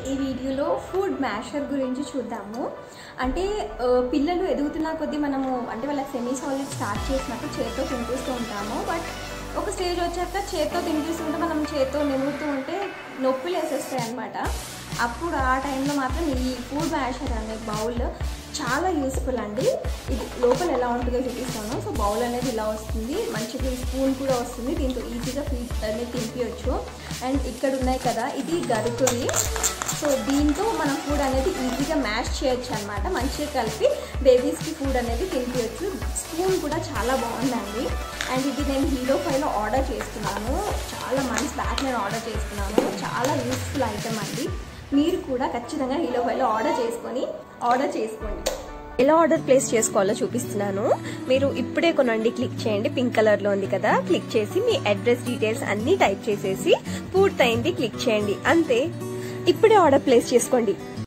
ఈ వీడియోలో food masher గురించి చూద్దాము అంటే ఆ, పిల్లలు ఎదుగుతున్న కొద్దీ మనము అంటే వాళ్ళకి సెమీ సాలిడ్ స్టార్ట్ చేసినప్పుడు చేత్తో తినిపిస్తూ ఉంటాము బట్ ఒక స్టేజ్ వచ్చాక చేత్తో తినిపిస్తుంటే మనం చేత్తో నిమురుతూ ఉంటే నొప్పులు వేసేస్తాయి అనమాట అప్పుడు ఆ టైంలో మాత్రం ఈ ఫుడ్ మ్యాషర్ అనే బౌల్ చాలా యూస్ఫుల్ అండి ఇది లోపల ఎలా ఉంటుందో చూపిస్తాను సో బౌల్ అనేది ఇలా వస్తుంది మంచిగా స్పూన్ కూడా వస్తుంది దీంతో ఈజీగా ఫీడ్ అనేది తినిపించవచ్చు అండ్ ఇక్కడ ఉన్నాయి కదా ఇది గరుకువి సో దీంతో మనం ఫుడ్ అనేది ఈజీగా మ్యాష్ చేయొచ్చు అనమాట మంచిగా కలిపి బేబీస్కి ఫుడ్ అనేది తినిపించవచ్చు స్పూన్ కూడా చాలా బాగుందండి అండ్ ఇది నేను హీరో ఫైవ్లో ఆర్డర్ చేస్తున్నాను చాలా మంత్స్ బ్యాక్ నేను ఆర్డర్ చేస్తున్నాను చాలా యూస్ఫుల్ ఐటమ్ అండి మీరు కూడా ఖచ్చితంగా హీరో ఫైవ్లో ఆర్డర్ చేసుకొని ఆర్డర్ చేసుకోండి ఎలా ఆర్డర్ ప్లేస్ చేసుకోవాలో చూపిస్తున్నాను మీరు ఇప్పుడే కొనండి క్లిక్ చేయండి పింక్ కలర్ లో ఉంది కదా క్లిక్ చేసి మీ అడ్రస్ డీటెయిల్స్ అన్ని టైప్ చేసేసి పూర్తయింది క్లిక్ చేయండి అంతే ఇప్పుడే ఆర్డర్ ప్లేస్ చేసుకోండి